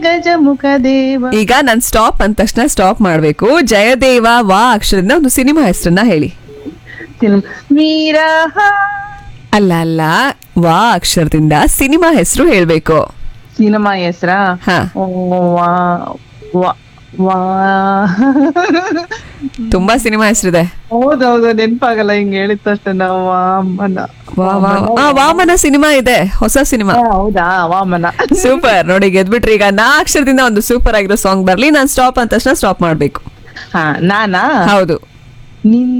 ಗಜಮುಖ ದೇವ ಈಗ ನಾನು ಸ್ಟಾಪ್ ಅಂದ ತಕ್ಷಣ ಸ್ಟಾಪ್ ಮಾಡಬೇಕು ಜಯದೇವ ವಾ ಅಕ್ಷರದಿಂದ ಒಂದು ಸಿನಿಮಾ ಹೆಸರನ್ನ ಹೇಳಿ ಸಿನಿಮಾ ವೀರಹ ಅಲ್ಲ ಅಲ್ಲ ವಾ ಅಕ್ಷರದಿಂದ ಸಿನಿಮಾ ಹೆಸರು ಹೇಳ್ಬೇಕು ಸಿನಿಮಾ ಹೆಸ್ರಾ ಹಾ. ಓ, ವಾ ವಾ ವಾ ತುಂಬಾ ಸಿನಿಮಾ ಹೆಸರಿದೆ ಹೌದೌದು ನೆನ್ಪಾಗಲ್ಲ ಹಿಂಗ್ ಹೇಳಿದ ತಕ್ಷಣ ನಾವು ವಾಮನ ವಾ ವಾ ಆ, ವಾಮನ ಸಿನಿಮಾ ಇದೆ ಹೊಸ ಸಿನಿಮಾ ಆ, ಹೌದಾ ವಾಮನ ಸೂಪರ್ ನೋಡಿ ಗೆದ್ಬಿಟ್ರಿ ಈಗ ನಾ ಅಕ್ಷರದಿಂದ ಒಂದು ಸೂಪರ್ ಆಗಿರೋ ಸಾಂಗ್ ಬರ್ಲಿ ನಾನು ಸ್ಟಾಪ್ ಅಂದ ತಕ್ಷಣ ಸ್ಟಾಪ್ ಮಾಡ್ಬೇಕು ಹಾ ನಾನಾ ಹೌದು ನಿನ್ನ